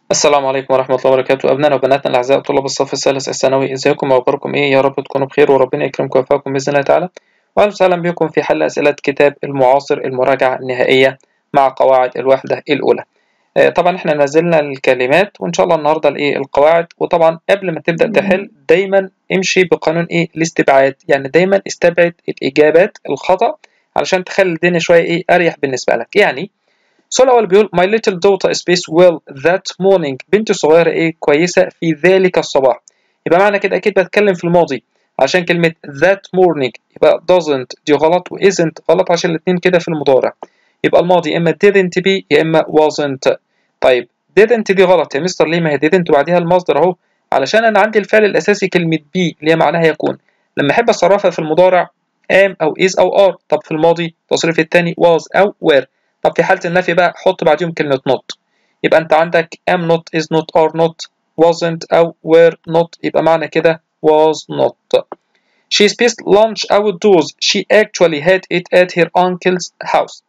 السلام عليكم ورحمة الله وبركاته أبنائنا وبناتنا الأعزاء طلاب الصف الثالث الثانوي إزيكم وأخباركم إيه يا رب تكونوا بخير وربنا يكرمكم ويوفقكم بإذن الله تعالى وأهلا وسهلا بكم في حل أسئلة كتاب المعاصر المراجعة النهائية مع قواعد الوحدة الأولى آه، طبعا احنا نزلنا الكلمات وإن شاء الله النهاردة الإيه القواعد وطبعا قبل ما تبدأ تحل دايما امشي بقانون إيه الاستبعاد يعني دايما استبعد الإجابات الخطأ علشان تخلي الدنيا شوية إيه أريح بالنسبة لك يعني السؤال الأول بيقول My little daughter space well that morning بنتي الصغيرة إيه كويسة في ذلك الصباح يبقى معنى كده أكيد بتكلم في الماضي عشان كلمة that morning يبقى doesn't دي غلط و isn't غلط عشان الاتنين كده في المضارع يبقى الماضي يا إما didn't be يا إما wasn't طيب didn't دي غلط يا مستر ليه ما هي didn't وبعديها المصدر أهو علشان أنا عندي الفعل الأساسي كلمة be اللي هي معناها يكون لما أحب أصرفها في المضارع am أو is أو are طب في الماضي التصريف التاني was أو were طب في حالة النفي بقى حط بعديهم كلمة not يبقى أنت عندك am not is not are not wasn't أو were not يبقى معنى كده was not She spaced lunch outdoors she actually had it at her uncle's house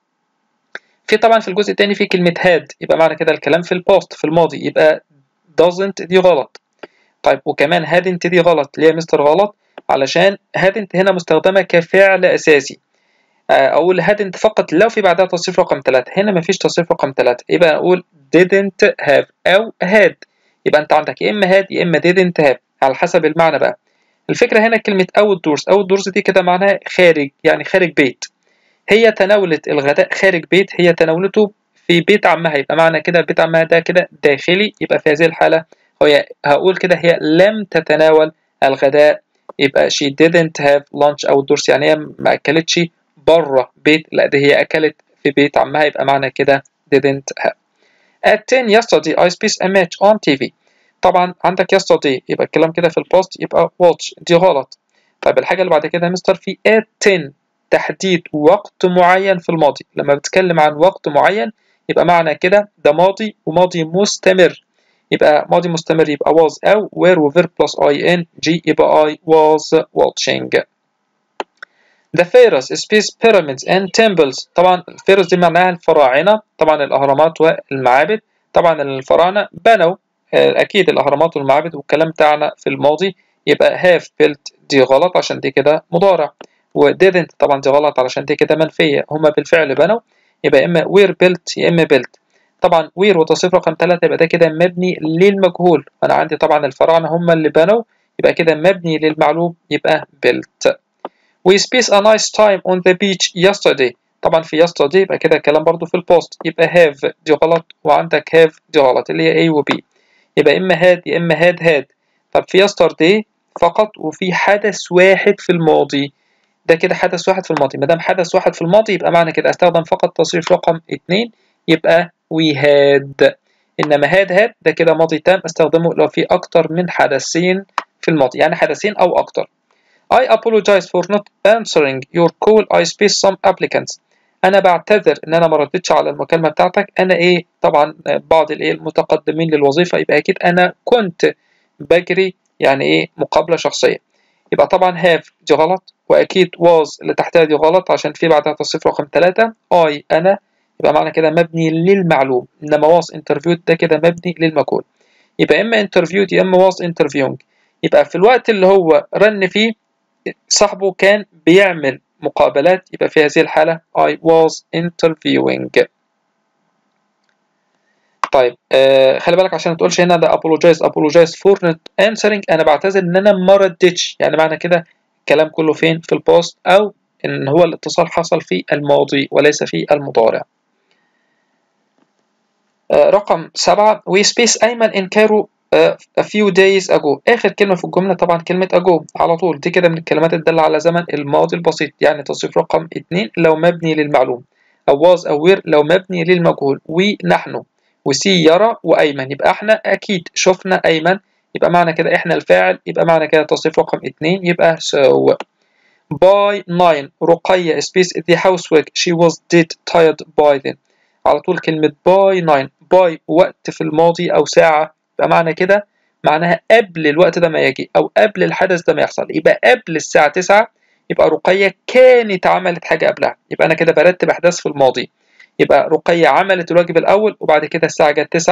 في طبعا في الجزء الثاني في كلمة had يبقى معنى كده الكلام في الباست في الماضي يبقى doesn't دي غلط طيب وكمان hadn't دي غلط ليه يا مستر غلط علشان hadn't هنا مستخدمة كفعل أساسي اقول hadn't فقط لو في بعدها تصريف رقم 3 هنا مفيش تصريف رقم 3 يبقى اقول didn't have او had يبقى انت عندك يا اما had يا اما didn't have على حسب المعنى بقى الفكره هنا كلمه outdoors outdoors دي كده معناها خارج يعني خارج بيت هي تناولت الغداء خارج بيت هي تناولته في بيت عمها يبقى معنى كده بيت عمها ده كده داخلي يبقى في هذه الحاله هي هقول كده هي لم تتناول الغداء يبقى she didn't have lunch outdoors يعني هي ما اكلتش بره بيت لا دي هي أكلت في بيت عمها يبقى معنى كده didn't have at 10 yesterday I spaced a match on TV طبعا عندك yesterday يبقى الكلام كده في البوست يبقى watch دي غلط طيب الحاجة اللي بعد كده يا مستر في at 10 تحديد وقت معين في الماضي لما بتكلم عن وقت معين يبقى معنى كده ده ماضي وماضي مستمر يبقى ماضي مستمر يبقى was أو were و verb plus ing يبقى I was watching The pharaohs space pyramids and temples طبعا الفيروس دي معناها الفراعنة طبعا الأهرامات والمعابد طبعا الفراعنة بنوا أكيد الأهرامات والمعابد والكلام بتاعنا في الماضي يبقى have built دي غلط عشان دي كده مضارع و didn't طبعا دي غلط علشان دي كده منفية هما بالفعل بنوا يبقى إما were built يا إما built طبعا were وتصريف رقم ثلاثة يبقى ده كده مبني للمجهول أنا عندي طبعا الفراعنة هما اللي بنوا يبقى كده مبني للمعلوم يبقى built We spent a nice time on the beach yesterday طبعا في yesterday يبقى كده الكلام برضو في البوست يبقى have دي غلط وعندك have دي غلط اللي هي A و B يبقى إما had يا إما had had طب في yesterday فقط وفي حدث واحد في الماضي ده كده حدث واحد في الماضي ما دام حدث واحد في الماضي يبقى معنى كده استخدم فقط تصريف رقم اتنين يبقى we had إنما had had ده كده ماضي تام استخدمه لو في أكتر من حدثين في الماضي يعني حدثين أو أكتر I apologize for not answering your call I spaced some applicants أنا بعتذر إن أنا ما ردتش على المكالمة بتاعتك أنا إيه طبعا بعض الإيه المتقدمين للوظيفة يبقى أكيد أنا كنت بجري يعني إيه مقابلة شخصية يبقى طبعا have دي غلط وأكيد was اللي تحتها دي غلط عشان في بعدها تصريف رقم ثلاثة I أنا يبقى معنى كده مبني للمعلوم إنما was interviewed ده كده مبني للمجهول يبقى إما interviewed يا إما was interviewing يبقى في الوقت اللي هو رن فيه صاحبه كان بيعمل مقابلات يبقى في هذه الحالة I was interviewing طيب آه خلي بالك عشان ما تقولش هنا ده apologize apologize for not answering أنا بعتذر إن أنا ما ردتش يعني معنى كده الكلام كله فين في البوست أو إن هو الاتصال حصل في الماضي وليس في المضارع آه رقم سبعة we space أيمن in Cairo a few days ago آخر كلمة في الجملة طبعا كلمة ago على طول دي كده من الكلمات الدالة على زمن الماضي البسيط يعني تصريف رقم اتنين لو مبني للمعلوم أو was أو were لو مبني للمجهول ونحن وسي يرى وأيمن يبقى احنا أكيد شفنا أيمن يبقى معنى كده احنا الفاعل يبقى معنى كده تصريف رقم اتنين يبقى so by nine رقية space the housework she was dead tired by then على طول كلمة by nine by وقت في الماضي أو ساعة يبقى معنى كده معناها قبل الوقت ده ما يجي او قبل الحدث ده ما يحصل يبقى قبل الساعة 9 يبقى رقية كانت عملت حاجة قبلها يبقى انا كده برتب احداث في الماضي يبقى رقية عملت الواجب الاول وبعد كده الساعة جت 9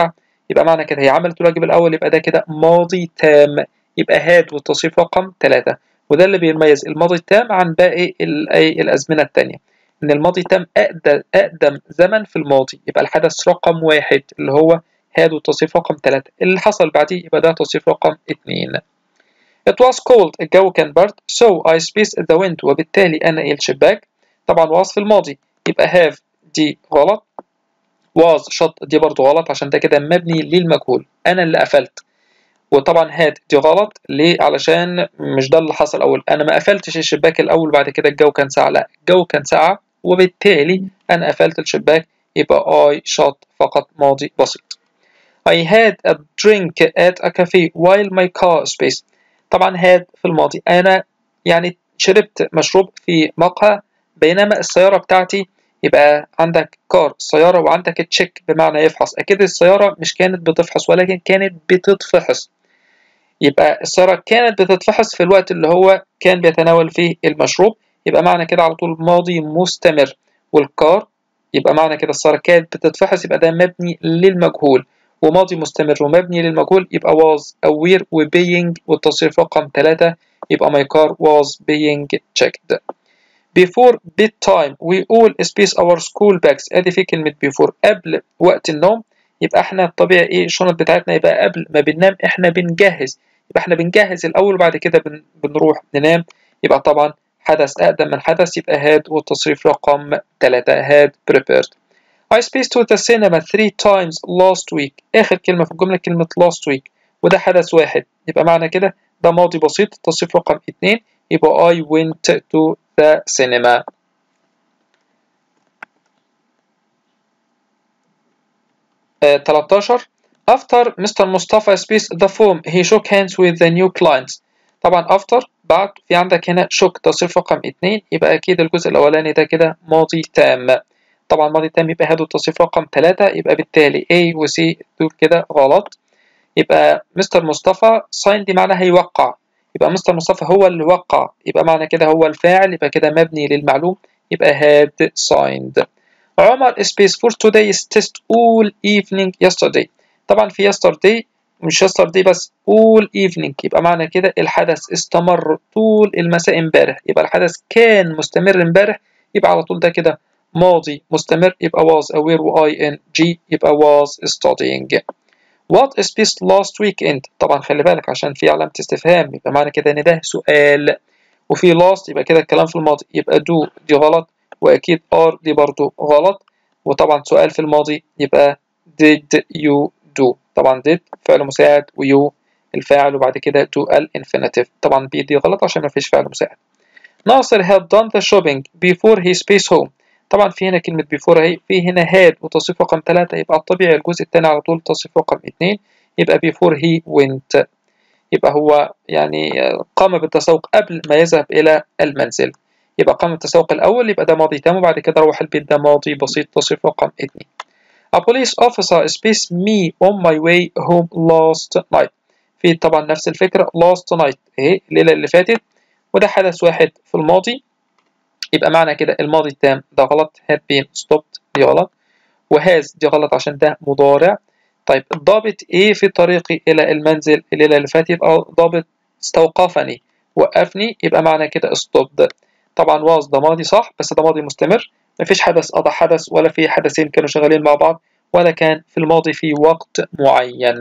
يبقى معنى كده هي عملت الواجب الأول يبقى ده كده ماضي تام يبقى هاد والتصريف رقم ثلاثة وده اللي بيميز الماضي التام عن باقي الأزمنة التانية إن الماضي التام أقدم, أقدم زمن في الماضي يبقى الحدث رقم واحد اللي هو هاد والتصريف رقم ثلاثة اللي حصل بعديه يبقى ده تصريف رقم اتنين It was cold الجو كان برد so I spaced the window وبالتالي أنا الشباك طبعا was في الماضي يبقى have دي غلط was شط دي برضو غلط عشان ده كده مبني للمجهول أنا اللي قفلت وطبعا هاد دي غلط ليه علشان مش ده اللي حصل اول انا ما قفلتش الشباك الاول بعد كده الجو كان ساقع لا الجو كان ساقع وبالتالي انا قفلت الشباك يبقى I shot فقط ماضي بسيط I had a drink at a cafe while my car space طبعا had في الماضي انا يعني شربت مشروب في مقهى بينما السيارة بتاعتي يبقى عندك كار السيارة وعندك تشيك بمعنى يفحص أكيد السيارة مش كانت بتفحص ولكن كانت بتتفحص يبقى السيارة كانت بتتفحص في الوقت اللي هو كان بيتناول فيه المشروب يبقى معنى كده على طول ماضي مستمر والكار يبقى معنى كده السيارة كانت بتتفحص يبقى ده مبني للمجهول وماضي مستمر ومبني للمجهول يبقى was aware و being والتصريف رقم 3 يبقى my car was being checked before bedtime we all space our school bags ادي في كلمة before قبل وقت النوم يبقى احنا الطبيعي ايه الشنط بتاعتنا يبقى قبل ما بننام احنا بنجهز يبقى احنا بنجهز الاول وبعد كده بن بنروح ننام يبقى طبعا حدث اقدم من حدث يبقى had والتصريف رقم 3 had prepared I spaced to the cinema three times last week آخر كلمة في الجملة كلمة last week وده حدث واحد يبقى معنى كده ده ماضي بسيط التصريف رقم 2 يبقى I went to the cinema uh, 13 After Mr. Mustafa speaks the form he shook hands with the new clients طبعا after بعد في عندك هنا shook تصريف رقم 2 يبقى أكيد الجزء الأولاني ده كده ماضي تام طبعا ماضي تام يبقى هذا التصريف رقم 3 يبقى بالتالي A و C دول كده غلط يبقى مستر مصطفى sign دي معناها يوقع يبقى مستر مصطفى هو اللي وقع يبقى معنى كده هو الفاعل يبقى كده مبني للمعلوم يبقى had signed عمر space for today's test all evening yesterday طبعا في yesterday مش yesterday بس all evening يبقى معنى كده الحدث استمر طول المساء امبارح يبقى الحدث كان مستمر امبارح يبقى على طول ده كده ماضي مستمر يبقى was aware و ing يبقى was studying What spaced last weekend طبعا خلي بالك عشان في علامة استفهام يبقى معنى كده ان ده سؤال وفي last يبقى كده الكلام في الماضي يبقى do دي غلط واكيد are دي برضو غلط وطبعا سؤال في الماضي يبقى did you do طبعا did فعل مساعد و you الفاعل وبعد كده do الانفينيتيف طبعا بي دي غلط عشان ما فيش فعل مساعد ناصر had done the shopping before he space home طبعا في هنا كلمة before اهي في هنا had وتصريف رقم 3 يبقى الطبيعي الجزء الثاني على طول تصريف رقم 2 يبقى before he went يبقى هو يعني قام بالتسوق قبل ما يذهب إلى المنزل يبقى قام بالتسوق الأول يبقى ده ماضي تام وبعد كده روح البيت ده ماضي بسيط تصريف رقم 2 A police officer spaced me on my way home last night في طبعا نفس الفكرة last night اهي الليلة اللي فاتت وده حدث واحد في الماضي يبقى معنى كده الماضي التام ده غلط had been stopped دي غلط وهاز دي غلط عشان ده مضارع طيب الضابط ايه في طريقي الى المنزل الليلة اللي فاتت يبقى ضابط استوقفني وقفني يبقى معنى كده stopped طبعا was ده ماضي صح بس ده ماضي مستمر مفيش حدث قضى حدث ولا في حدثين كانوا شغالين مع بعض ولا كان في الماضي في وقت معين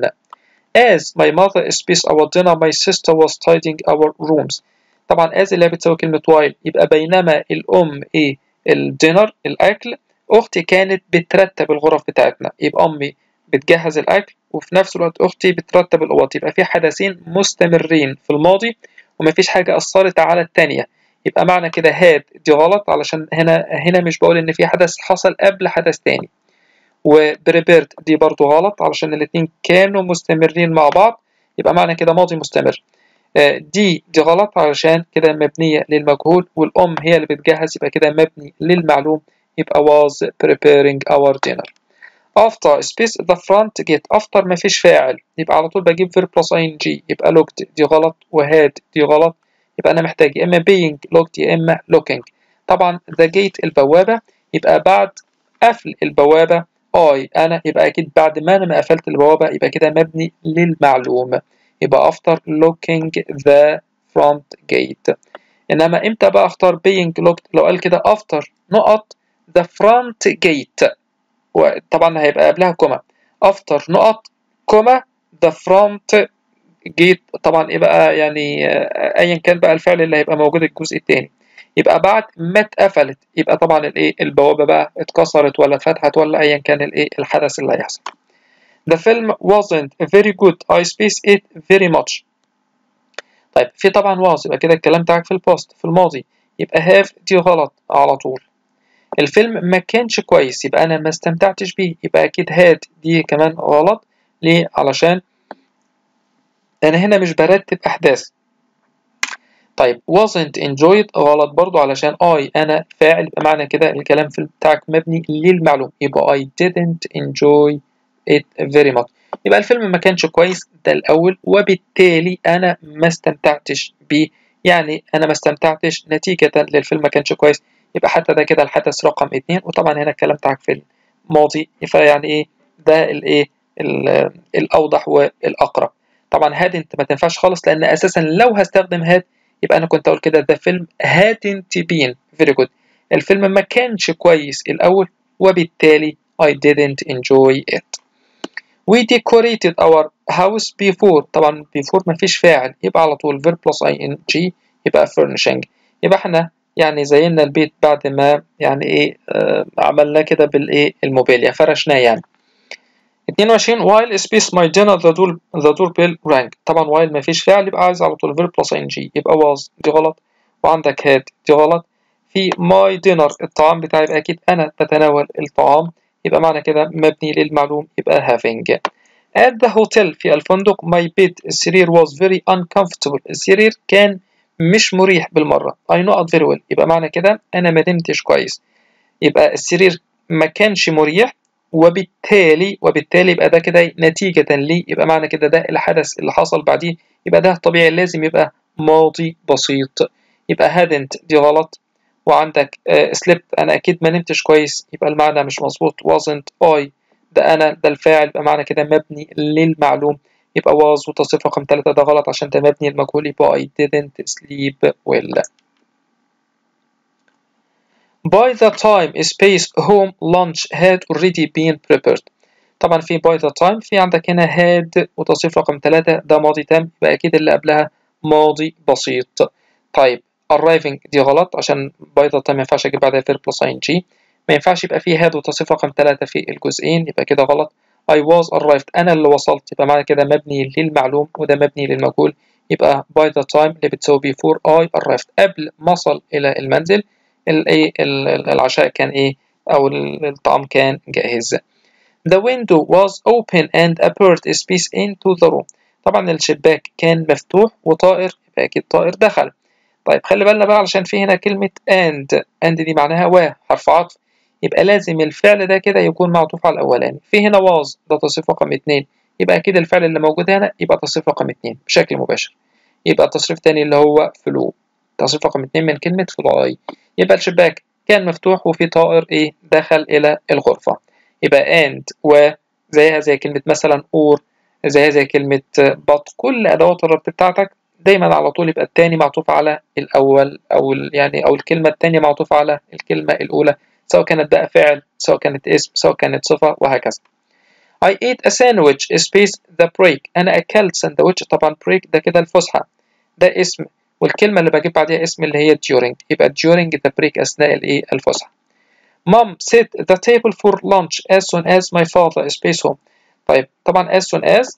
As my mother spaced our dinner my sister was tidying our rooms طبعا as اللي بتساوي كلمة while يبقى بينما الأم إيه الدينر الأكل أختي كانت بترتب الغرف بتاعتنا يبقى أمي بتجهز الأكل وفي نفس الوقت أختي بترتب الأوض يبقى في حدثين مستمرين في الماضي ومفيش حاجة أثرت على التانية يبقى معنى كده هاد دي غلط علشان هنا هنا مش بقول إن في حدث حصل قبل حدث تاني وبريبيرد دي برضو غلط علشان الاتنين كانوا مستمرين مع بعض يبقى معنى كده ماضي مستمر دي دي غلط علشان كده مبنية للمجهول والأم هي اللي بتجهز يبقى كده مبني للمعلوم يبقى was preparing our dinner after space the front gate after مفيش فاعل يبقى على طول بجيب verb plus ing يبقى looked دي غلط وهاد دي غلط يبقى أنا محتاج يا إما being looked يا إما looking طبعا the gate البوابة يبقى بعد قفل البوابة I أنا يبقى أكيد بعد ما أنا ما قفلت البوابة يبقى كده مبني للمعلوم يبقى after locking the front gate إنما إمتى بقى أختار being locked لو قال كده after نقط the front gate وطبعا هيبقى قبلها كوما after نقط كوما the front جيت طبعا ايه بقى يعني ايا كان بقى الفعل اللي هيبقى موجود الجزء الثاني يبقى بعد ما اتقفلت يبقى طبعا الايه البوابه بقى اتكسرت ولا اتفتحت ولا ايا كان الايه الحدث اللي هيحصل The film wasn't very good I space it very much طيب في طبعا was يبقى كده الكلام بتاعك في البوست في الماضي يبقى have دي غلط على طول الفيلم ما كانش كويس يبقى انا ما استمتعتش بيه يبقى اكيد had دي كمان غلط ليه علشان انا هنا مش برتب احداث طيب wasn't enjoyed غلط برضو علشان I أنا فاعل يبقى معنى كده الكلام في بتاعك مبني للمعلوم يبقى I didn't enjoy it very much يبقى الفيلم ما كانش كويس ده الأول وبالتالي أنا ما استمتعتش بيه يعني أنا ما استمتعتش نتيجة للفيلم ما كانش كويس يبقى حتى ده كده الحدث رقم اتنين وطبعا هنا الكلام بتاعك في الماضي فيعني إيه ده الإيه الأوضح والأقرب طبعا هاد انت ما تنفعش خالص لأن أساسا لو هستخدم هاد يبقى انا كنت اقول كده the film hadn't been very good الفيلم ما كانش كويس الاول وبالتالي I didn't enjoy it we decorated our house before طبعا before ما فيش فاعل يبقى على طول verb plus ing يبقى furnishing يبقى احنا يعني زينا البيت بعد ما يعني ايه آه عملناه كده بالايه الموبيليا فرشناه يعني 22 while space my dinner the door the doorbell rang طبعا while ما فيش فعل يبقى عايز على طول verb plus ing يبقى was دي غلط وعندك had دي غلط في my dinner الطعام بتاعي يبقى أكيد أنا بتناول الطعام يبقى معنى كده مبني للمعلوم يبقى having at the hotel في الفندق my bed السرير was very uncomfortable السرير كان مش مريح بالمرة I not very well يبقى معنى كده أنا ما نمتش كويس يبقى السرير ما كانش مريح وبالتالي وبالتالي يبقى ده كده نتيجة لي يبقى معنى كده ده الحدث اللي حصل بعديه يبقى ده طبيعي لازم يبقى ماضي بسيط يبقى hadn't دي غلط وعندك uh, slept أنا أكيد ما نمتش كويس يبقى المعنى مش مظبوط wasn't I ده أنا ده الفاعل يبقى معنى كده مبني للمعلوم يبقى was وتصريف رقم ثلاثة ده غلط عشان ده مبني المجهول يبقى I didn't sleep well By the time space home lunch had already been prepared طبعا في by the time في عندك هنا had وتصريف رقم ثلاثة ده ماضي تام يبقى أكيد اللي قبلها ماضي بسيط طيب arriving دي غلط عشان by the time ما ينفعش أجيب بعدها verb plus ing ما ينفعش يبقى فيه had وتصريف رقم ثلاثة في الجزئين يبقى كده غلط I was arrived أنا اللي وصلت يبقى معنى كده مبني للمعلوم وده مبني للمجهول يبقى by the time اللي بتساوي before I arrived قبل ما أصل إلى المنزل الايه العشاء كان ايه او الطعام كان جاهز The window was open and a bird space into the room طبعا الشباك كان مفتوح وطائر يبقى اكيد طائر دخل طيب خلي بالنا بقى علشان في هنا كلمة and and دي معناها و حرف عطف يبقى لازم الفعل ده كده يكون معطوف على الأولاني في هنا was ده تصريف رقم اتنين يبقى أكيد الفعل اللي موجود هنا يبقى تصريف رقم اتنين بشكل مباشر يبقى التصريف التاني اللي هو فلو تصريف رقم اتنين من كلمة فلاي يبقى الشباك كان مفتوح وفي طائر ايه دخل الى الغرفة يبقى and و زيها زي كلمة مثلا or زيها زي كلمة but كل ادوات الربط بتاعتك دايما على طول يبقى التاني معطوف على الاول او يعني او الكلمة التانية معطوفة على الكلمة الاولى سواء كانت بقى فعل سواء كانت اسم سواء كانت صفة وهكذا I ate a sandwich space the break أنا أكلت سندوتش طبعا break ده كده الفسحة ده اسم والكلمة اللي بجيب بعديها اسم اللي هي during يبقى during the break أثناء الإيه الفسحة. Mom set the table for lunch as soon as my father space home. طيب طبعا as soon as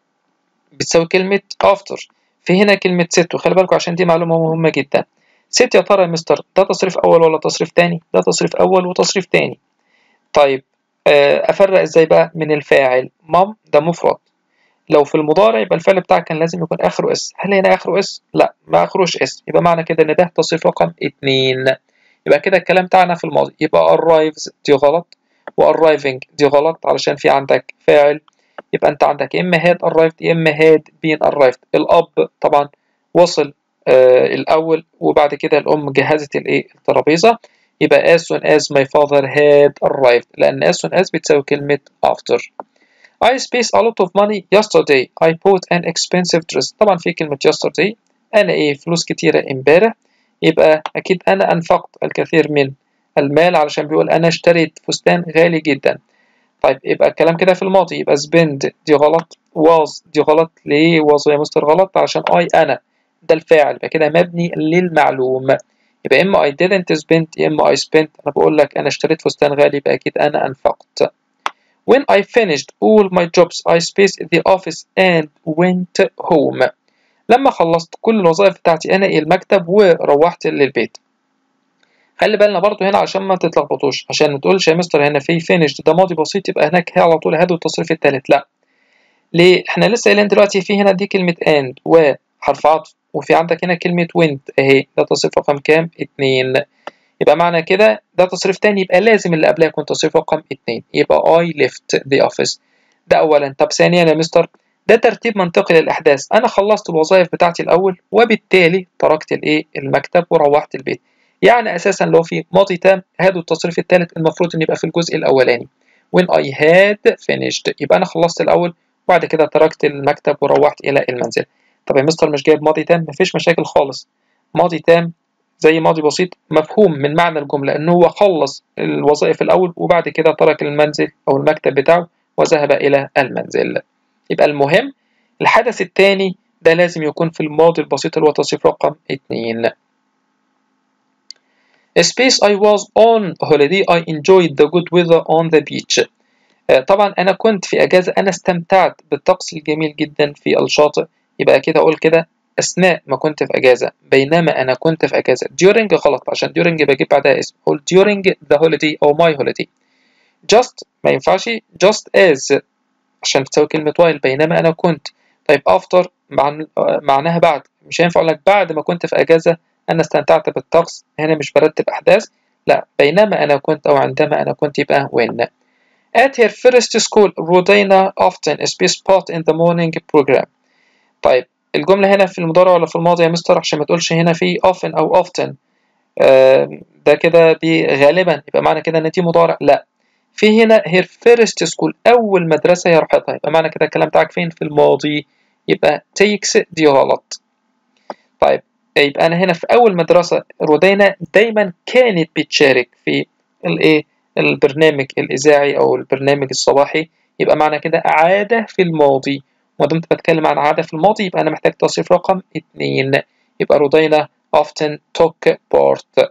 بتساوي كلمة after في هنا كلمة set وخلي بالكم عشان دي معلومة مهمة جدا. set يا ترى يا مستر ده تصريف أول ولا تصريف تاني؟ ده تصريف أول وتصريف تاني. طيب أفرق إزاي بقى من الفاعل؟ mom ده مفرد لو في المضارع يبقى الفعل بتاعك كان لازم يكون اخره اس هل هنا اخره اس لا ما اخروش اس يبقى معنى كده ان ده تصريف رقم اتنين يبقى كده الكلام بتاعنا في الماضي يبقى arrives دي غلط و arriving دي غلط علشان في عندك فاعل يبقى انت عندك يا اما had arrived يا اما had been arrived الاب طبعا وصل آه الاول وبعد كده الام جهزت الايه الترابيزه يبقى as soon as my father had arrived لأن as soon as بتساوي كلمة after I spent a lot of money yesterday I bought an expensive dress طبعا في كلمة yesterday أنا إيه فلوس كتيرة امبارح يبقى أكيد أنا أنفقت الكثير من المال علشان بيقول أنا اشتريت فستان غالي جدا طيب يبقى الكلام كده في الماضي يبقى spend دي غلط was دي غلط ليه was يا مستر غلط علشان I أنا ده الفاعل يبقى كده مبني للمعلوم يبقى إما I didn't spend يا إما I spent أنا بقول لك أنا اشتريت فستان غالي يبقى أكيد أنا أنفقت When I finished all my jobs I spaced the office and went home لما خلصت كل الوظائف بتاعتي أنا المكتب وروحت للبيت خلي بالنا برضو هنا عشان ما تتلخبطوش عشان ما تقولش يا مستر هنا في finished ده ماضي بسيط يبقى هناك هي على طول هاد والتصريف التالت لا ليه احنا لسه قايلين دلوقتي في هنا دي كلمة and وحرف عطف وفي عندك هنا كلمة went اهي ده تصريف رقم كام اتنين يبقى معنى كده ده تصريف تاني يبقى لازم اللي قبلها يكون تصريف رقم اتنين يبقى I left the office ده أولا طب ثانيا يا مستر ده ترتيب منطقي للأحداث أنا خلصت الوظائف بتاعتي الأول وبالتالي تركت الإيه المكتب وروحت البيت يعني أساسا لو في ماضي تام هذا التصريف الثالث المفروض إن يبقى في الجزء الأولاني when I had finished يبقى أنا خلصت الأول وبعد كده تركت المكتب وروحت إلى المنزل طب يا مستر مش جايب ماضي تام مفيش مشاكل خالص ماضي تام زي ماضي بسيط مفهوم من معنى الجملة إن هو خلص الوظائف الأول وبعد كده ترك المنزل أو المكتب بتاعه وذهب إلى المنزل يبقى المهم الحدث الثاني ده لازم يكون في الماضي البسيط اللي هو تصريف رقم اتنين Space I was on holiday I enjoyed the good weather on the beach طبعا أنا كنت في أجازة أنا استمتعت بالطقس الجميل جدا في الشاطئ يبقى كده أقول كده أثناء ما كنت في أجازة بينما أنا كنت في أجازة during غلط عشان during بجيب بعدها اسم قول during the holiday أو my holiday just ما ينفعش just as عشان تساوي كلمة while بينما أنا كنت طيب after معناها بعد مش هينفع أقول لك بعد ما كنت في أجازة أنا استمتعت بالطقس هنا مش برتب أحداث لا بينما أنا كنت أو عندما أنا كنت يبقى when At her first school Rodina often spaced part in the morning program طيب الجملة هنا في المضارع ولا في الماضي يا مستر عشان ما تقولش هنا في often أو often آه ده كده غالبا يبقى معنى كده إن دي مضارع لا في هنا her first school أول مدرسة هي راحتها يبقى معنى كده الكلام بتاعك فين في الماضي يبقى takes دي غلط طيب يبقى أنا هنا في أول مدرسة رودينا دايما كانت بتشارك في الإيه البرنامج الإذاعي أو البرنامج الصباحي يبقى معنى كده عادة في الماضي ما دمت بتكلم عن عادة في الماضي يبقى أنا محتاج تصريف رقم اتنين يبقى رودينا often took part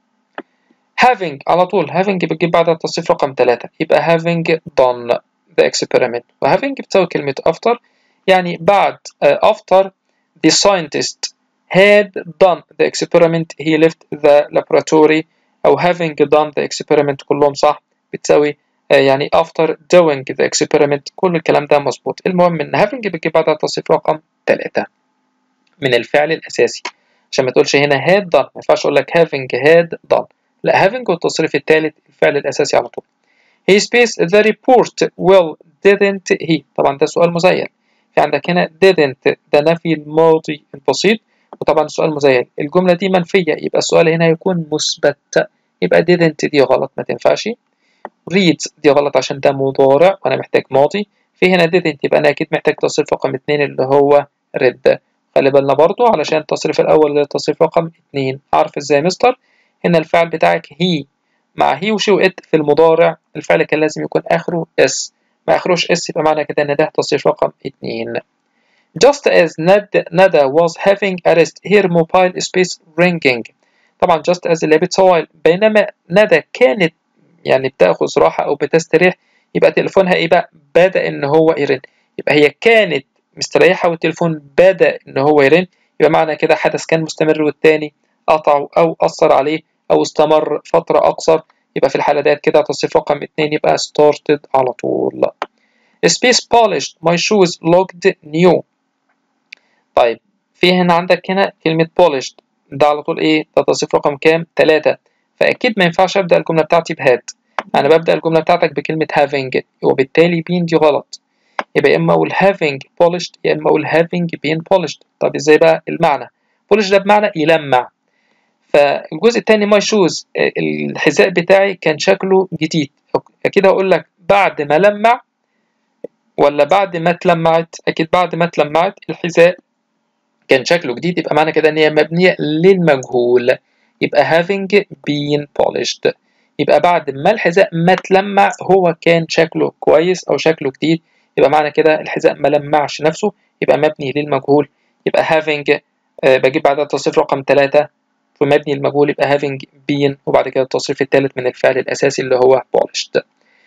having على طول having بتجيب بعدها تصريف رقم ثلاثة يبقى having done the experiment و having بتساوي كلمة after يعني بعد uh, after the scientist had done the experiment he left the laboratory أو having done the experiment كلهم صح بتساوي uh, يعني after doing the experiment كل الكلام ده مظبوط المهم إن having بتجيب بعدها تصريف رقم ثلاثة من الفعل الأساسي عشان ما تقولش هنا had done ما ينفعش أقول لك having had done لا having والتصريف الثالث الفعل الأساسي على طول he spaced the report well didn't he طبعا ده سؤال مزيل في عندك هنا didn't ده نفي الماضي البسيط وطبعا السؤال مزيل الجملة دي منفية يبقى السؤال هنا هيكون مثبت يبقى didn't دي غلط ما تنفعش read دي غلط عشان ده مضارع وأنا محتاج ماضي في هنا didn't يبقى أنا أكيد محتاج تصريف رقم اتنين اللي هو read خلي بالنا برضو علشان التصريف الأول اللي تصريف رقم اتنين عارف ازاي مستر هنا الفعل بتاعك هي مع هي وشي وإت في المضارع الفعل كان لازم يكون آخره اس ما آخروش اس يبقى معنى كده إن ده تصريف رقم اتنين Just as Nada was having a rest her mobile space ringing طبعا just as اللي بتسوي بينما ندى كانت يعني بتاخذ راحة أو بتستريح يبقى تليفونها إيه بقى بدأ إن هو يرن يبقى هي كانت مستريحة والتليفون بدأ إن هو يرن يبقى معنى كده حدث كان مستمر والتاني قطعه أو أثر عليه أو استمر فترة أقصر يبقى في الحالة ديت كده تصريف رقم اتنين يبقى started على طول space polished my shoes looked new طيب في هنا عندك هنا كلمة polished ده على طول ايه ده تصريف رقم كام تلاتة فأكيد ما ينفعش أبدأ الجملة بتاعتي بهاد أنا ببدأ الجملة بتاعتك بكلمة having وبالتالي being دي غلط يبقى يا إما أقول having polished يا إما أقول having been polished طب إزاي بقى المعنى polish ده بمعنى يلمع فالجزء الثاني ماي شوز الحذاء بتاعي كان شكله جديد اكيد هقول لك بعد ما لمع ولا بعد ما اتلمعت اكيد بعد ما اتلمعت الحذاء كان شكله جديد يبقى معنى كده ان هي مبنيه للمجهول يبقى having been polished يبقى بعد ما الحذاء ما اتلمع هو كان شكله كويس او شكله جديد يبقى معنى كده الحذاء ما لمعش نفسه يبقى مبني للمجهول يبقى having آه بجيب بعدها التصريف رقم 3 ومبني المجهول يبقى having been وبعد كده التصريف الثالث من الفعل الأساسي اللي هو polished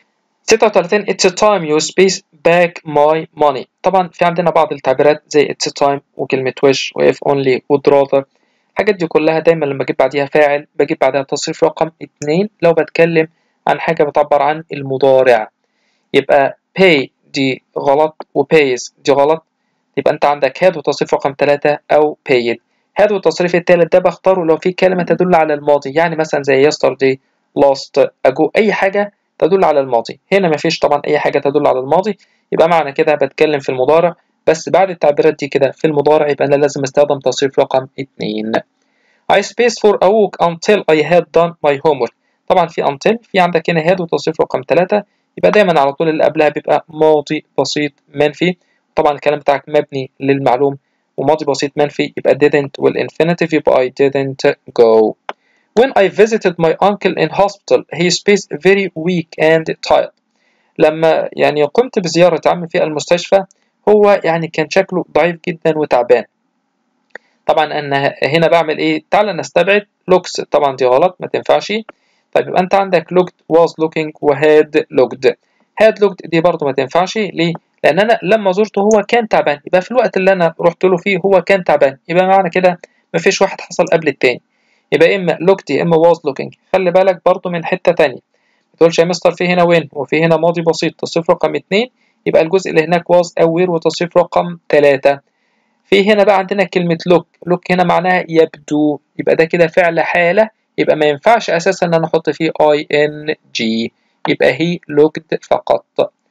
36 it's a time you space back my money طبعا في عندنا بعض التعبيرات زي it's a time وكلمة wish و if only و rather الحاجات دي كلها دايما لما اجيب بعديها فاعل بجيب بعدها تصريف رقم 2 لو بتكلم عن حاجة بتعبر عن المضارع يبقى pay دي غلط و pays دي غلط يبقى انت عندك had وتصريف رقم 3 او paid هذا التصريف الثالث ده بختاره لو في كلمة تدل على الماضي يعني مثلا زي yesterday lost ago أي حاجة تدل على الماضي هنا مفيش طبعا أي حاجة تدل على الماضي يبقى معنى كده بتكلم في المضارع بس بعد التعبيرات دي كده في المضارع يبقى أنا لازم استخدم تصريف رقم 2 I spaced for a week until I had done my homework طبعا في until في عندك هنا had وتصريف رقم 3 يبقى دايما على طول اللي قبلها بيبقى ماضي بسيط منفي طبعا الكلام بتاعك مبني للمعلوم وماضي بسيط منفي يبقى didn't والinfinitive يبقى I didn't go When I visited my uncle in hospital he spaced very weak and tired لما يعني قمت بزيارة عمي في المستشفى هو يعني كان شكله ضعيف جدا وتعبان طبعا أنا هنا بعمل إيه تعال نستبعد looks طبعا دي غلط ما تنفعش طيب يبقى أنت عندك looked was looking وهاد looked had looked دي برضه ما تنفعش ليه لان انا لما زرته هو كان تعبان يبقى في الوقت اللي انا رحت له فيه هو كان تعبان يبقى معنى كده مفيش واحد حصل قبل التاني يبقى اما looked يا اما was looking خلي بالك برضو من حته تانية ما تقولش يا مستر في هنا وين وفي هنا ماضي بسيط تصريف رقم اتنين يبقى الجزء اللي هناك was او were وتصريف رقم تلاتة في هنا بقى عندنا كلمة look look هنا معناها يبدو يبقى ده كده فعل حالة يبقى ما ينفعش اساسا ان انا احط فيه ing يبقى he looked فقط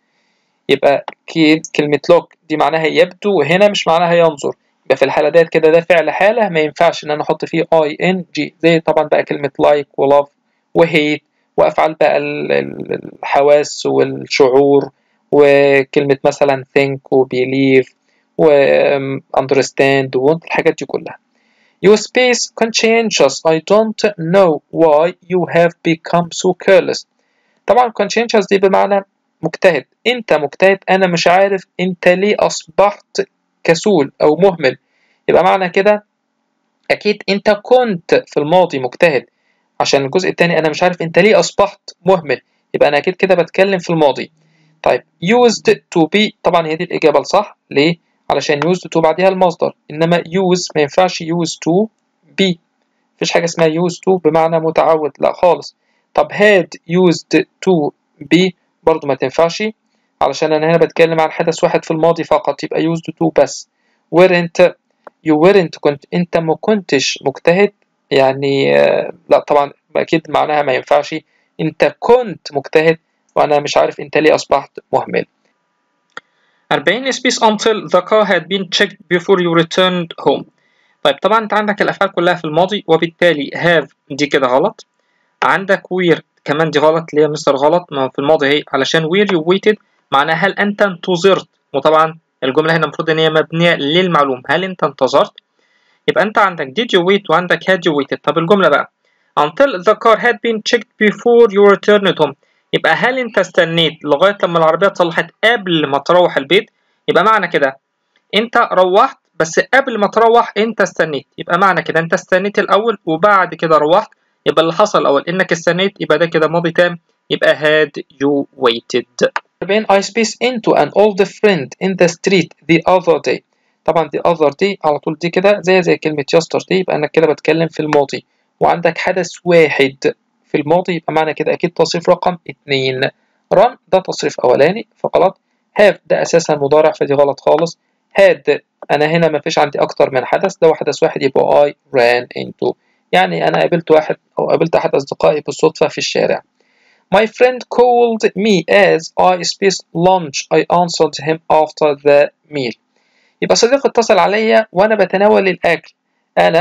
يبقى كلمة لوك دي معناها يبدو وهنا مش معناها ينظر يبقى في الحالة ديت كده ده فعل حالة ما ينفعش إن أنا أحط فيه اي ان جي زي طبعا بقى كلمة لايك ولاف وهيت وأفعال بقى الحواس والشعور وكلمة مثلا think وبيليف و understand والحاجات دي كلها You space conscientious I don't know why you have become so careless طبعا conscientious دي بمعنى مجتهد انت مجتهد انا مش عارف انت ليه اصبحت كسول او مهمل يبقى معنى كده اكيد انت كنت في الماضي مجتهد عشان الجزء الثاني انا مش عارف انت ليه اصبحت مهمل يبقى انا اكيد كده بتكلم في الماضي طيب used to be طبعا هي دي الاجابه الصح ليه علشان used to بعدها المصدر انما use ما ينفعش used to be مفيش حاجه اسمها used to بمعنى متعود لا خالص طب had used to be برضو ما تنفعش علشان انا هنا بتكلم عن حدث واحد في الماضي فقط يبقى used to بس weren't you weren't كنت انت ما كنتش مجتهد يعني لا طبعا اكيد معناها ما ينفعش انت كنت مجتهد وانا مش عارف انت ليه اصبحت مهمل 40 space until the car had been checked before you returned home طيب طبعا انت عندك الافعال كلها في الماضي وبالتالي have دي كده غلط عندك were كمان دي غلط ليه مستر غلط ما في الماضي اهي علشان where you waited معناها هل انت انتظرت وطبعا الجمله هنا المفروض ان هي مبنيه للمعلوم هل انت انتظرت يبقى انت عندك did you wait وعندك had you waited طب الجمله بقى until the car had been checked before you returned home يبقى هل انت استنيت لغايه لما العربيه اتصلحت قبل ما تروح البيت يبقى معنى كده انت روحت بس قبل ما تروح انت استنيت يبقى معنى كده انت استنيت الاول وبعد كده روحت يبقى اللي حصل الاول انك استنيت يبقى ده كده ماضي تام يبقى had you waited 40 I spaced into an old friend in the street the other day طبعا the other day على طول دي كده زي زي كلمة yesterday يبقى أنا كده بتكلم في الماضي وعندك حدث واحد في الماضي يبقى معنى كده أكيد تصريف رقم اتنين run ده تصريف أولاني فغلط have ده أساسا مضارع فدي غلط خالص had أنا هنا مفيش عندي أكتر من حدث ده حدث واحد يبقى I ran into يعني أنا قابلت واحد أو قابلت أحد أصدقائي بالصدفة في الشارع My friend called me as I spaced lunch. I answered him after the meal. يبقى صديق اتصل عليا وأنا بتناول الأكل. أنا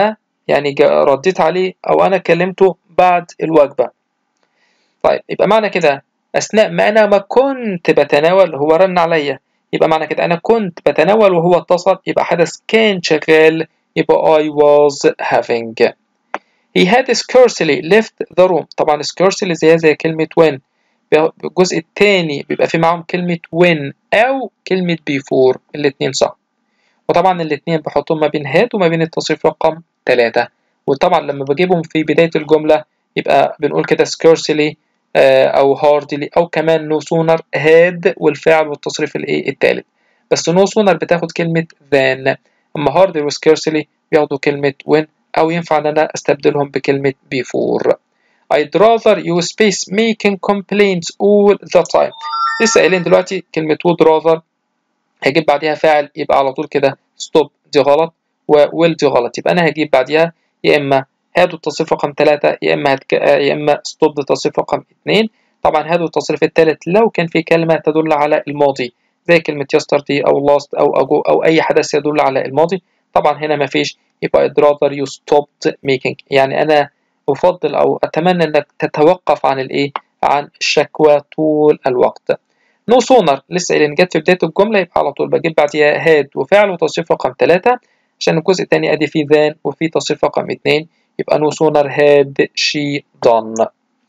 يعني رديت عليه أو أنا كلمته بعد الوجبة طيب يبقى معنى كده أثناء ما أنا ما كنت بتناول هو رن عليا يبقى معنى كده أنا كنت بتناول وهو اتصل يبقى حدث كان شغال يبقى I was having he had scarcely left the room طبعا scarcely زي زي كلمة when الجزء الثاني بيبقى فيه معاهم كلمة when أو كلمة before الاتنين صح وطبعا الاتنين بحطهم ما بين had وما بين التصريف رقم ثلاثة وطبعا لما بجيبهم في بداية الجملة يبقى بنقول كده scarcely أو hardly أو كمان no sooner had والفعل والتصريف الإيه التالت بس no sooner بتاخد كلمة than أما hardly و scarcely بياخدوا كلمة when أو ينفع إن أنا أستبدلهم بكلمة before I'd rather you space making complaints all the time لسه قايلين دلوقتي كلمة would rather هجيب بعديها فاعل يبقى على طول كده stop دي غلط و will دي غلط يبقى أنا هجيب بعديها يا إما هادو التصريف رقم ثلاثة يا إما هتك... يا إما stop ده التصريف رقم اتنين طبعا هادو التصريف الثالث لو كان في كلمة تدل على الماضي زي كلمة yesterday أو last أو ago أو أي حدث يدل على الماضي طبعا هنا مفيش يبقى I'd rather you stopped making يعني أنا أفضل أو أتمنى إنك تتوقف عن الإيه عن الشكوى طول الوقت no sooner لسه قايلين جت في بداية الجملة يبقى على طول بجيب بعديها had وفعل وتصريف رقم ثلاثة عشان الجزء الثاني أدي فيه than وفي تصريف رقم اتنين يبقى no sooner had she done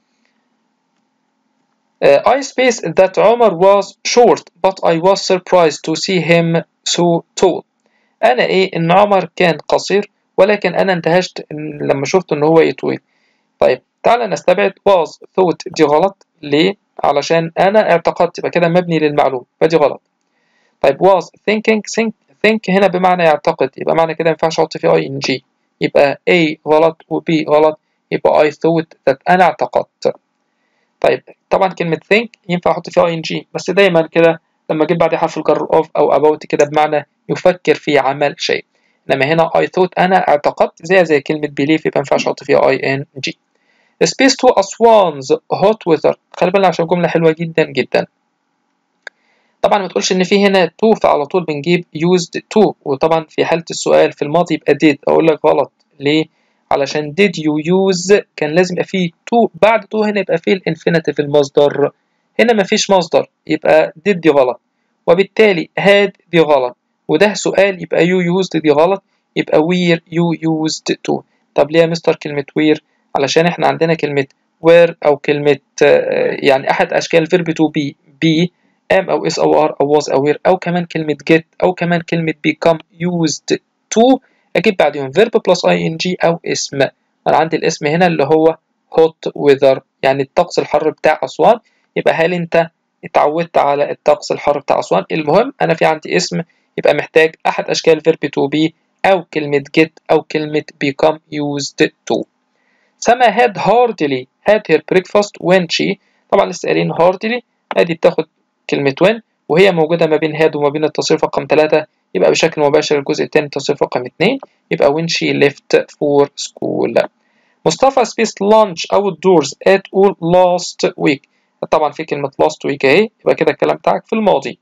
Uh, I spaced that Omar was short but I was surprised to see him so tall أنا إيه إن عمر كان قصير ولكن أنا انتهشت لما شفت إن هو يطويل طيب تعالى نستبعد was thought دي غلط ليه؟ علشان أنا اعتقدت يبقى كده مبني للمعلوم فدي غلط طيب was thinking think, think هنا بمعنى يعتقد يبقى معنى كده مينفعش أحط فيه ing يبقى A غلط و B غلط يبقى I thought that أنا اعتقدت طيب طبعا كلمة think ينفع أحط فيها ing بس دايما كده لما أجيب بعد حرف الجر of أو about كده بمعنى يفكر في عمل شيء إنما هنا I thought أنا اعتقدت زي زي كلمة believe يبقى مينفعش أحط فيها ing space to Aswan's hot weather خلي بالنا عشان جملة حلوة جدا جدا طبعا ما تقولش ان في هنا to فعلى طول بنجيب used to وطبعا في حالة السؤال في الماضي يبقى did اقول لك غلط ليه علشان did you use كان لازم يبقى فيه to بعد to هنا يبقى فيه الانفينيتيف المصدر هنا ما فيش مصدر يبقى did دي غلط وبالتالي had دي غلط وده سؤال يبقى you used دي غلط يبقى where you used to طب ليه يا مستر كلمة where علشان احنا عندنا كلمة where أو كلمة يعني أحد أشكال verb to be be am أو is أو are أو was أو were أو كمان كلمة get أو كمان كلمة become used to أجيب بعدهم verb plus ing أو اسم أنا عندي الاسم هنا اللي هو hot weather يعني الطقس الحر بتاع أسوان يبقى هل أنت اتعودت على الطقس الحر بتاع أسوان المهم أنا في عندي اسم يبقى محتاج أحد أشكال verb to be أو كلمة get أو كلمة become used to سما had hardly had her breakfast when she طبعا لسه قايلين hardly ادي بتاخد كلمة when وهي موجودة ما بين had وما بين التصريف رقم 3 يبقى بشكل مباشر الجزء الثاني التصريف رقم 2 يبقى when she left for school مصطفى spaced lunch outdoors at all last week طبعا في كلمة last week اهي يبقى كده الكلام بتاعك في الماضي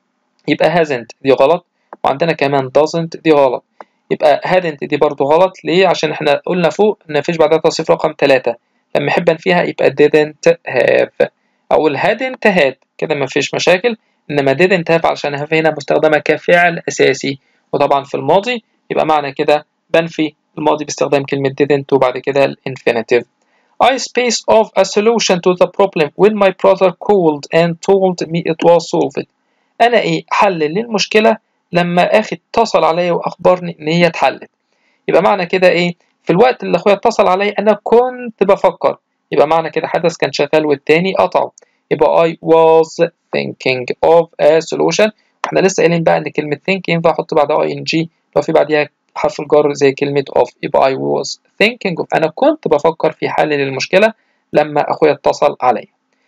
يبقى hasn't دي غلط وعندنا كمان doesn't دي غلط يبقى hadn't دي برضو غلط ليه عشان احنا قلنا فوق ان مفيش بعدها تصريف رقم 3 لما احب انفيها يبقى didn't have اقول hadn't had كده مفيش مشاكل انما didn't have علشان have هنا مستخدمة كفعل اساسي وطبعا في الماضي يبقى معنى كده بنفي الماضي باستخدام كلمة didn't وبعد كده الانفينيتيف I space of a solution to the problem when my brother called and told me it was solved أنا إيه حل للمشكلة لما أخي اتصل عليا وأخبرني إن هي اتحلت يبقى معنى كده إيه في الوقت اللي أخويا اتصل عليا أنا كنت بفكر يبقى معنى كده حدث كان شغال والتاني قطعه يبقى I was thinking of a solution احنا لسه قايلين بقى إن كلمة think ينفع أحط بعدها ing لو في بعديها حرف الجر زي كلمة of يبقى I was thinking of أنا كنت بفكر في حل للمشكلة لما أخويا اتصل عليا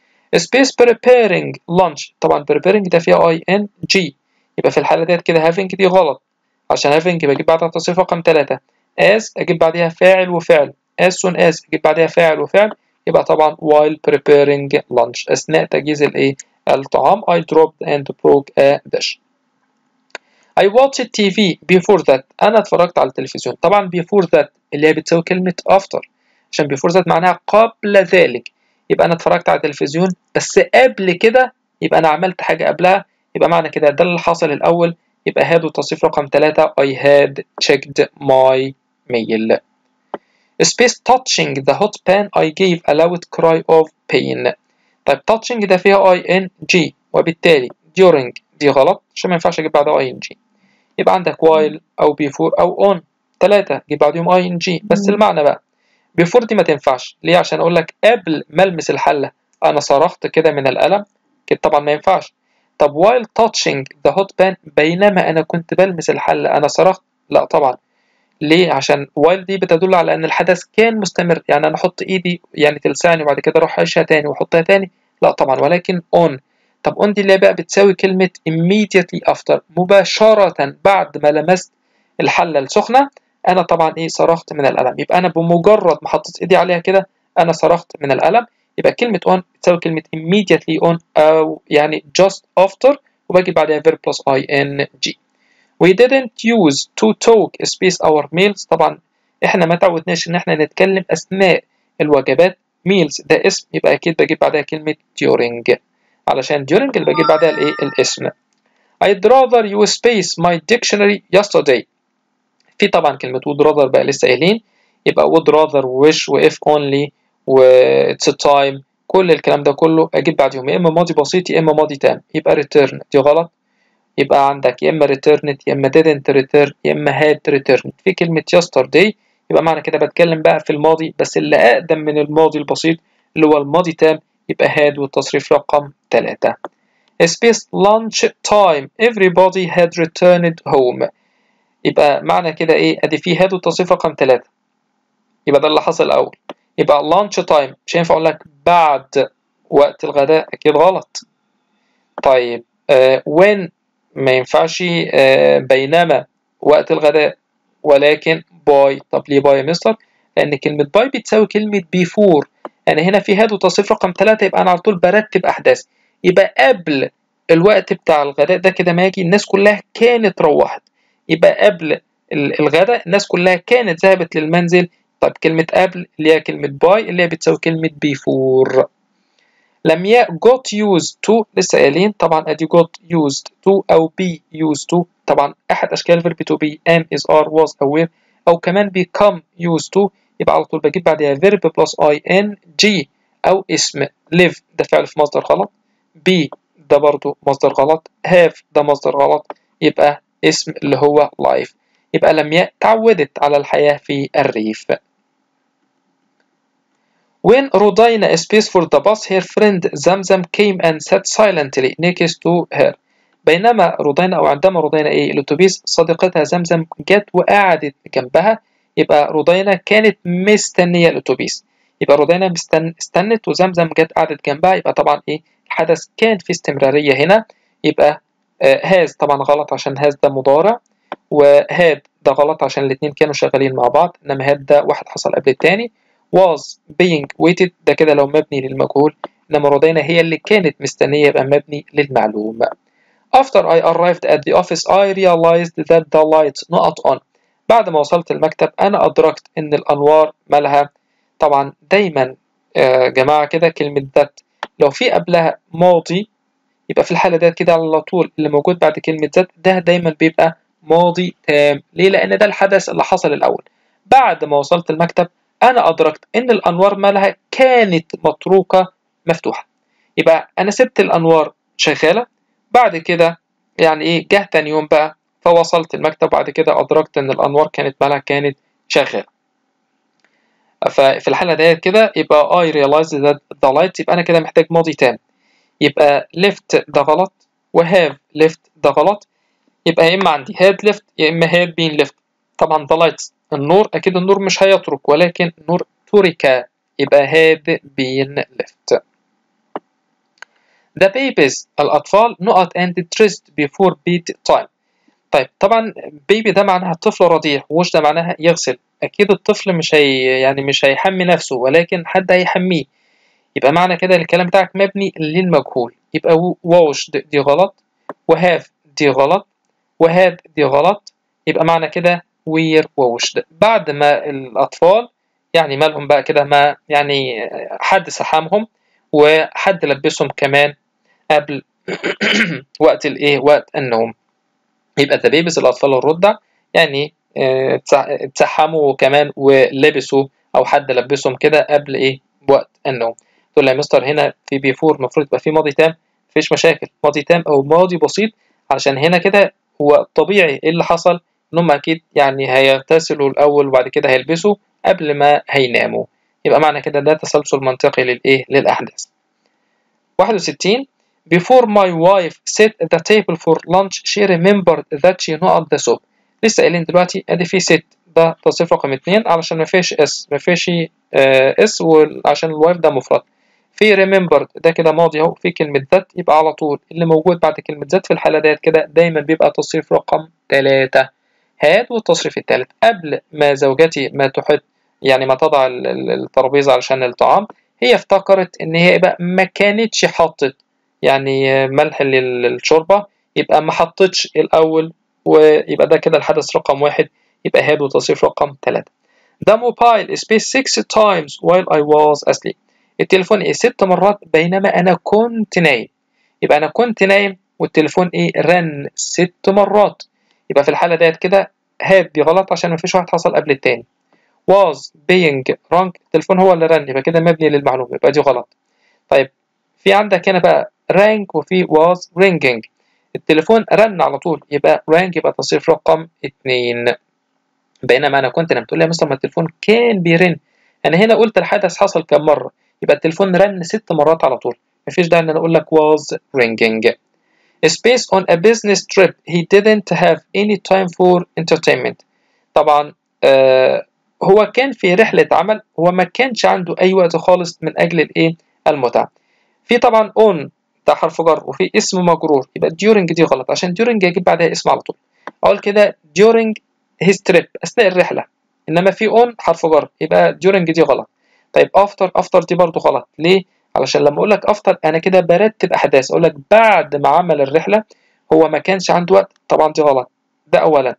space preparing lunch طبعا preparing ده فيها ing يبقى في الحالة ديت كده having دي غلط عشان having بجيب بعدها تصريف رقم 3 as أجيب بعدها فاعل وفعل as soon as أجيب بعدها فاعل وفعل يبقى طبعا while preparing lunch أثناء تجهيز الإيه الطعام I dropped and broke a dish I watched TV before that أنا اتفرجت على التلفزيون طبعا before that اللي هي بتساوي كلمة after عشان before ذات معناها قبل ذلك يبقى أنا اتفرجت على التلفزيون بس قبل كده يبقى أنا عملت حاجة قبلها يبقى معنى كده ده اللي حصل الأول يبقى had والتصريف رقم 3 I had checked my mail space touching the hot pan I gave a loud cry of pain طيب touching ده فيها ing وبالتالي during دي غلط عشان ما ينفعش اجيب بعدها ing يبقى عندك while او before او on ثلاثة جيب بعدهم ing بس المعنى بقى before دي ما تنفعش ليه عشان اقول لك قبل ما المس الحلة انا صرخت كده من الألم كده طبعا ما ينفعش طب while touching the hot pan بينما انا كنت بلمس الحلة انا صرخت لا طبعا ليه عشان while دي بتدل على ان الحدث كان مستمر يعني انا احط ايدي يعني تلسعني وبعد كده اروح اعيشها تاني واحطها تاني لا طبعا ولكن on طب on دي اللي بقى بتساوي كلمة immediately after مباشرة بعد ما لمست الحلة السخنة أنا طبعا إيه صرخت من الألم يبقى أنا بمجرد ما حطيت إيدي عليها كده أنا صرخت من الألم يبقى كلمة on بتساوي كلمة immediately on أو يعني just after وباجي بعدها verb plus ing we didn't use to talk space our meals طبعا إحنا ما تعودناش إن إحنا نتكلم أثناء الوجبات meals ده اسم يبقى أكيد بجيب بعدها كلمة during علشان during اللي بجيب بعدها الايه الاسم I'd rather you space my dictionary yesterday في طبعا كلمة would rather بقى لسه قايلين يبقى would rather wish و if only و it's a time كل الكلام ده كله اجيب بعدهم يا اما ماضي بسيط يا اما ماضي تام يبقى return دي غلط يبقى عندك يا اما returned يا اما didn't return يا اما had returned في كلمة yesterday يبقى معنى كده بتكلم بقى في الماضي بس اللي اقدم من الماضي البسيط اللي هو الماضي تام يبقى had والتصريف رقم 3 space lunch time everybody had returned home يبقى معنى كده ايه ادي في had والتصريف رقم 3 يبقى ده اللي حصل الاول يبقى lunch time مش هينفع اقول لك بعد وقت الغداء اكيد غلط طيب آه when ما ينفعش آه بينما وقت الغداء ولكن باي طب ليه باي يا مستر لان كلمه باي بتساوي كلمه before انا هنا في هاد وتصريف رقم 3 يبقى انا على طول برتب احداث يبقى قبل الوقت بتاع الغداء ده كده ما يجي الناس كلها كانت روحت يبقى قبل الغداء الناس كلها كانت ذهبت للمنزل طب كلمة قبل اللي هي كلمة باي اللي هي بتساوي كلمة before لم ي got used to لسه قايلين طبعا ادي got used to او be used to طبعا احد اشكال verb to be am is are was aware او كمان become used to يبقى على طول بجيب بعدها verb plus ing او اسم live ده فعل في مصدر غلط be ده برضو مصدر غلط have ده مصدر غلط يبقى اسم اللي هو life يبقى لم تعودت على الحياة في الريف When Rodina space for the bus her friend Zamzam came and sat silently next to her بينما رودينا أو عندما رودينا إيه الأتوبيس صديقتها زمزم جت وقعدت جنبها يبقى رودينا كانت مستنية الأتوبيس يبقى رودينا مستن... استنت وزمزم جت قعدت جنبها يبقى طبعا إيه الحدث كان في استمرارية هنا يبقى هاز طبعا غلط عشان هاز ده مضارع وهاد ده غلط عشان الاتنين كانوا شغالين مع بعض انما هاد ده واحد حصل قبل التاني was being waited ده كده لو مبني للمجهول انما رودينا هي اللي كانت مستنية يبقى مبني للمعلوم After I arrived at the office I realized that the lights not on بعد ما وصلت المكتب أنا أدركت إن الأنوار مالها طبعا دايما يا جماعة كده كلمة ذات لو في قبلها ماضي يبقى في الحالة ديت كده على طول اللي موجود بعد كلمة ذات ده دايما بيبقى ماضي تام ليه؟ لأن ده الحدث اللي حصل الأول بعد ما وصلت المكتب أنا أدركت إن الأنوار مالها كانت متروكة مفتوحة يبقى أنا سبت الأنوار شغالة بعد كده يعني إيه جه تاني يوم بقى فوصلت المكتب بعد كده أدركت إن الأنوار كانت مالها كانت شغالة ففي الحالة ديت كده يبقى I realized that the lights يبقى أنا كده محتاج ماضي تام يبقى left ده غلط و have left ده غلط يبقى يا إما عندي had left يا إما had been left طبعا the lights النور أكيد النور مش هيترك ولكن النور ترك يبقى had been left The babies الأطفال نقط and dressed before bed time طيب طبعا بيبي ده معناها طفل رضيع وش ده معناها يغسل أكيد الطفل مش هي يعني مش هيحمي نفسه ولكن حد هيحميه يبقى معنى كده الكلام بتاعك مبني للمجهول يبقى wash دي غلط وهاف دي غلط وهاد دي غلط يبقى معنى كده were washed بعد ما الأطفال يعني مالهم بقى كده ما يعني حد سحمهم وحد لبسهم كمان قبل وقت الايه وقت النوم يبقى the babies الأطفال الرضع يعني اتسحموا كمان ولبسوا أو حد لبسهم كده قبل ايه وقت النوم تقول لي يا مستر هنا في بيفور المفروض يبقى في ماضي تام مفيش مشاكل ماضي تام أو ماضي بسيط علشان هنا كده هو طبيعي ايه اللي حصل ان هم اكيد يعني هيغتسلوا الاول وبعد كده هيلبسوا قبل ما هيناموا يبقى معنى كده ده تسلسل منطقي للايه للاحداث 61 Before my wife set the table for lunch she remembered that she not the soup لسه قايلين دلوقتي ادي في set ده تصريف رقم اتنين علشان ما فيش اس ما فيش اس وعشان الوايف ده مفرد في remembered ده كده ماضي اهو في كلمة ذات يبقى على طول اللي موجود بعد كلمة ذات في الحالة ديت كده دايما بيبقى تصريف رقم تلاتة هات والتصريف التالت قبل ما زوجتي ما تحط يعني ما تضع الترابيزة علشان الطعام هي افتكرت ان هي يبقى ما كانتش حطت يعني ملح للشوربة يبقى ما حطتش الأول ويبقى ده كده الحدث رقم واحد يبقى هاد وتصريف رقم تلاتة The mobile space six times while I was asleep التليفون ايه ست مرات بينما انا كنت نايم يبقى انا كنت نايم والتليفون ايه رن ست مرات يبقى في الحالة ديت كده هاد دي غلط عشان مفيش واحد حصل قبل التاني was being rung التليفون هو اللي رن يبقى كده مبني للمعلومة يبقى دي غلط طيب في عندك هنا بقى rang وفي was ringing التليفون رن على طول يبقى rang يبقى تصريف رقم اتنين بينما انا كنت نمت تقول لي مثلا ما التليفون كان بيرن انا هنا قلت الحدث حصل كم مرة يبقى التليفون رن ست مرات على طول مفيش داعي ان انا اقول لك was ringing space on a business trip he didn't have any time for entertainment طبعا آه هو كان في رحلة عمل هو ما كانش عنده أي وقت خالص من أجل الإيه المتعة في طبعا on ده حرف جر وفي اسم مجرور يبقى during دي غلط عشان during يجيب بعدها اسم على طول أقول كده during his trip أثناء الرحلة إنما في on حرف جر يبقى during دي غلط طيب after after دي برضو غلط ليه؟ علشان لما أقول لك after أنا كده برتب أحداث أقول لك بعد ما عمل الرحلة هو ما كانش عنده وقت طبعا دي غلط ده أولا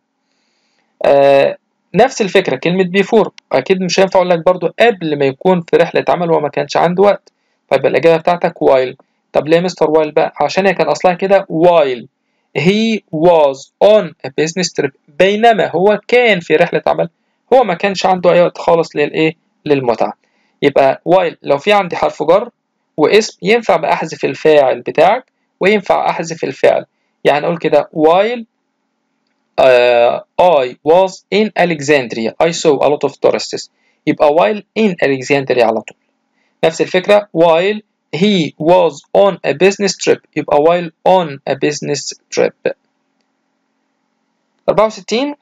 آه نفس الفكرة كلمة before أكيد مش هينفع أقول لك برضو قبل ما يكون في رحلة عمل وما كانش عنده وقت طيب الإجابة بتاعتك while طب ليه مستر while بقى عشان هي كان أصلها كده while he was on a business trip بينما هو كان في رحلة عمل هو ما كانش عنده أي وقت خالص للإيه للمتعة يبقى while لو في عندي حرف جر واسم ينفع بقى أحذف الفاعل بتاعك وينفع أحذف الفعل يعني أقول كده while uh, I was in Alexandria I saw a lot of tourists يبقى while in Alexandria على طول نفس الفكرة while he was on a business trip يبقى while on a business trip 64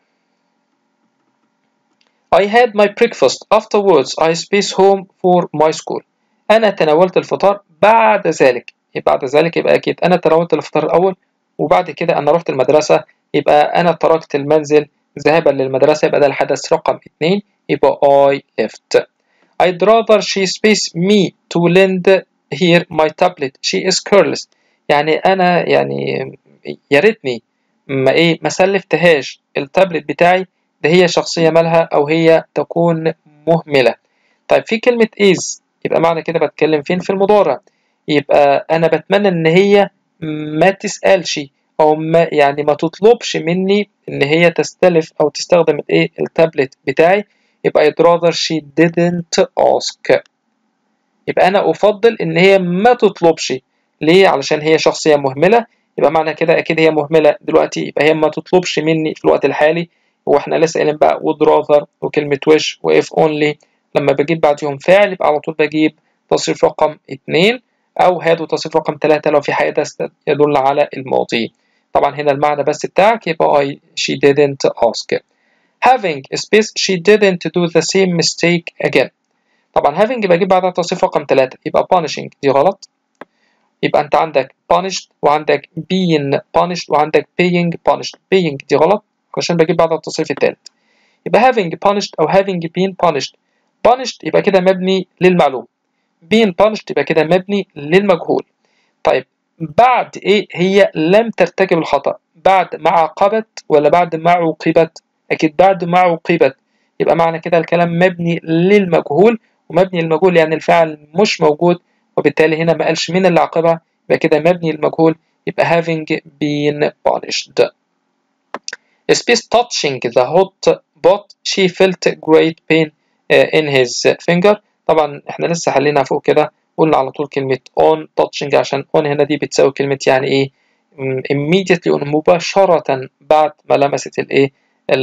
I had my breakfast afterwards I space home for my school أنا تناولت الفطار بعد ذلك يبقى بعد ذلك يبقى أكيد أنا تناولت الفطار الأول وبعد كده أنا رحت المدرسة يبقى أنا تركت المنزل ذهابا للمدرسة يبقى ده الحدث رقم اتنين يبقى I left I'd rather she space me to lend here my tablet she is careless يعني أنا يعني يا ريتني ما إيه ما سلفتهاش التابلت بتاعي ده هي شخصية مالها أو هي تكون مهملة طيب في كلمة is يبقى معنى كده بتكلم فين في المضارع يبقى أنا بتمنى إن هي ما تسألش أو ما يعني ما تطلبش مني إن هي تستلف أو تستخدم الإيه التابلت بتاعي يبقى I'd rather she didn't ask يبقى أنا أفضل إن هي ما تطلبش ليه؟ علشان هي شخصية مهملة يبقى معنى كده أكيد هي مهملة دلوقتي يبقى هي ما تطلبش مني في الوقت الحالي واحنا لسه قايلين بقى would rather وكلمة wish و if only لما بجيب بعدهم فعل يبقى على طول بجيب تصريف رقم اتنين أو هاد وتصريف رقم تلاتة لو في حدث يدل على الماضي طبعا هنا المعنى بس بتاعك يبقى I she didn't ask having space she didn't do the same mistake again طبعا having بجيب بعدها تصريف رقم تلاتة يبقى punishing دي غلط يبقى أنت عندك punished وعندك being punished وعندك being punished being دي غلط عشان بجيب بعدها التصريف التالت يبقى having punished أو having been punished punished يبقى كده مبني للمعلوم being punished يبقى كده مبني للمجهول طيب بعد إيه هي لم ترتكب الخطأ بعد ما عاقبت ولا بعد ما عوقبت أكيد بعد ما عوقبت يبقى معنى كده الكلام مبني للمجهول ومبني للمجهول يعني الفعل مش موجود وبالتالي هنا ما قالش مين اللي عاقبها يبقى كده مبني للمجهول يبقى having been punished Space touching the hot pot she felt great pain in his finger طبعا احنا لسه حلينا فوق كده قلنا على طول كلمة on touching عشان on هنا دي بتساوي كلمة يعني ايه immediately مباشرة بعد ما لمست الايه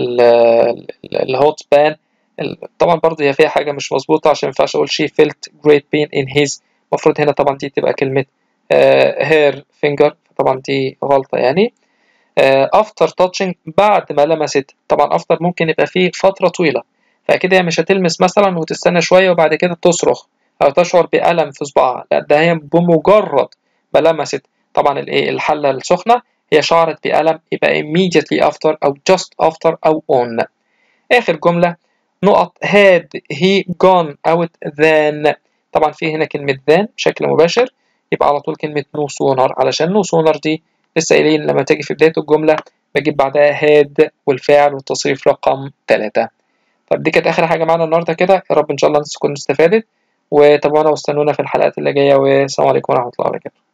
الهوت بان طبعا برضه هي فيها حاجة مش مظبوطة عشان مينفعش أقول she felt great pain in his المفروض هنا طبعا دي تبقى كلمة uh, her finger طبعا دي غلطة يعني uh, after touching بعد ما لمست طبعا after ممكن يبقى فيه فترة طويلة فأكيد هي مش هتلمس مثلا وتستنى شوية وبعد كده تصرخ أو تشعر بألم في صباعها لا ده هي بمجرد ما لمست طبعا الايه الحلة السخنة هي شعرت بألم يبقى immediately after أو just after أو on آخر جملة نقط had he gone out then طبعا في هنا كلمة then بشكل مباشر يبقى على طول كلمة no sooner علشان no sooner دي لسه قايلين لما تيجي في بداية الجملة بجيب بعدها had والفعل والتصريف رقم 3 طب دي كانت آخر حاجة معانا النهاردة كده يا رب إن شاء الله الناس تكون استفادت وتابعونا واستنونا في الحلقات اللي جاية والسلام عليكم ورحمة الله وبركاته